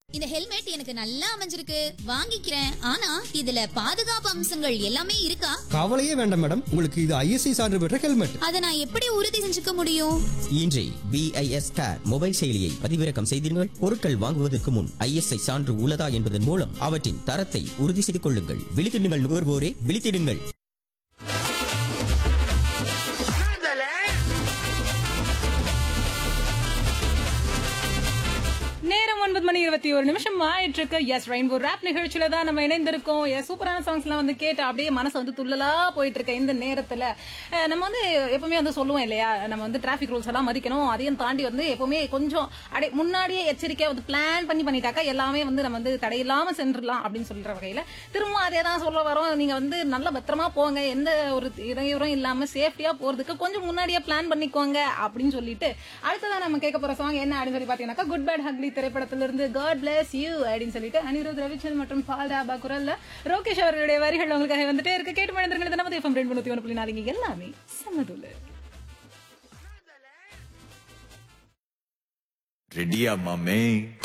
இந்த ஹெல்மெட் எனக்கு நல்லா அமைஞ்சிருக்கு வாங்கிக்கிறேன் ஆனா இதுல பாதுகாப்பு அம்சங்கள் எல்லாமே இருக்கா கவலையே வேண்டாம் மேடம் உங்களுக்கு இது ஐஎஸ்ஐ சான்று பெற்ற ஹெல்மெட் அதை நான் எப்படி உறுதி செஞ்சுக்க முடியும் இன்றே பிஐஎஸ் கேர் மொபைல் செயலியை பதிவிறக்கம் செய்தீர்கள் பொருட்கள் வாங்குவதற்கு முன் ஐஎஸ்ஐ சான்று உள்ளதா என்பதன் மூலம் அவற்றின் தரத்தை உறுதி செய்து கொள்ளுங்கள் விழித்திடுங்கள் நுகர்வோரே விழித்திடுங்கள் நேரம் ஒன்பது மணி இருபத்தி ஒரு நிமிஷம் ஆயிட்டு இருக்கு எஸ் ரெயின்போ ரேப் நிகழ்ச்சியில தான் நம்ம இணைந்திருக்கோம் எஸ் சூப்பரான சாங்ஸ் எல்லாம் வந்து கேட்டு அப்படியே மனசு வந்து துள்ளலா போயிட்டு இருக்க இந்த நேரத்துல அஹ், நம்ம வந்து எப்பவுமே வந்து சொல்லுவோம் இல்லையா நம்ம வந்து டிராபிக் ரூல்ஸ் எல்லாம் மதிக்கணும் அதையும் தாண்டி வந்து எப்பவுமே கொஞ்சம் அப்படியே முன்னாடியே எச்சரிக்கையா வந்து பிளான் பண்ணி பண்ணிட்டாக்கா எல்லாமே வந்து நம்ம வந்து தடையில்லாம சென்றுடலாம் அப்படின்னு சொல்ற வகையில திரும்ப அதே தான் சொல்ல வரோம் நீங்க வந்து நல்ல பத்திரமா போங்க எந்த ஒரு இடையூறும் இல்லாம சேஃப்டியா போறதுக்கு கொஞ்சம் முன்னாடியே பிளான் பண்ணிக்கோங்க அப்படின்னு சொல்லிட்டு அடுத்ததான் நம்ம கேட்க போற சாங் என்ன அப்படின்னு சொல்லி பாத்தீங்கன்னாக்கா குட் பேட் ஹக்லி திரைப்படத்திலிருந்து காட் பிளஸ் யூ அப்படின்னு சொல்லிட்டு அனிருத் ரவிச்சந்த் மற்றும் பால் ராபா குரல்ல ரோகேஷ் அவர்களுடைய வரிகள் உங்களுக்காக வந்துட்டே இருக்கு கேட்டு மனிதர்கள் நமது எஃப்எம் ரெண்டு முன்னூத்தி ஒன்று புள்ளி நாலு இங்க எல்லாமே சமதுல ரெடியா மாமே